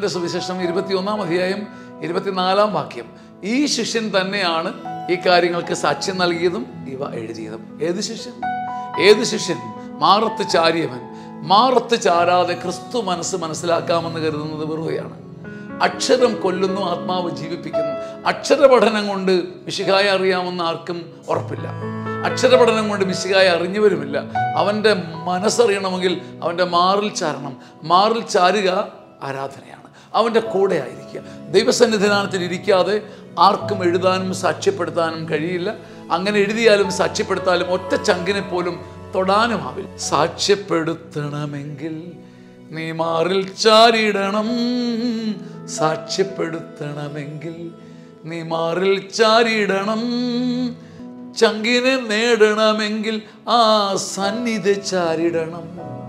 യോഹന്നാന്റെ സുവിശേഷം ഇരുപത്തിയൊന്നാം അധ്യായം ഇരുപത്തിനാലാം വാക്യം ഈ ശിഷ്യൻ തന്നെയാണ് ഈ കാര്യങ്ങൾക്ക് സാക്ഷ്യം നൽകിയതും ഇവ എഴുതിയതും ഏത് ശിഷ്യൻ ഏത് ശിഷ്യൻ മാറത്ത് ചാരിയവൻ മാറത്ത് ചാരാതെ ക്രിസ്തു മനസ്സ് മനസ്സിലാക്കാമെന്ന് കരുതുന്നത് വെറുതെയാണ് അക്ഷരം കൊല്ലുന്നു ആത്മാവ് ജീവിപ്പിക്കുന്നു അക്ഷരപഠനം കൊണ്ട് വിശുഖായ അറിയാമെന്ന് ആർക്കും ഉറപ്പില്ല അക്ഷരപഠനം കൊണ്ട് വിശുഖായ അറിഞ്ഞവരുമില്ല അവൻ്റെ മനസ്സറിയണമെങ്കിൽ അവൻ്റെ മാറിൽ ചാരണം മാറിൽ ചാരുക ആരാധനയാണ് അവൻ്റെ കൂടെ ആയിരിക്കുക ദൈവസന്നിധാനത്തിൽ ഇരിക്കാതെ ആർക്കും എഴുതാനും സാക്ഷ്യപ്പെടുത്താനും കഴിയില്ല അങ്ങനെ എഴുതിയാലും സാക്ഷ്യപ്പെടുത്താലും ഒറ്റ ചങ്കിനെ പോലും തൊടാനുമാവില്ല സാക്ഷ്യപ്പെടുത്തണമെങ്കിൽ നീ മാറിൽ ചാരിടണം സാക്ഷ്യപ്പെടുത്തണമെങ്കിൽ നീ മാറിൽ ചാരിടണം ചങ്കിനെ നേടണമെങ്കിൽ ആ സന്നിധി ചാരിടണം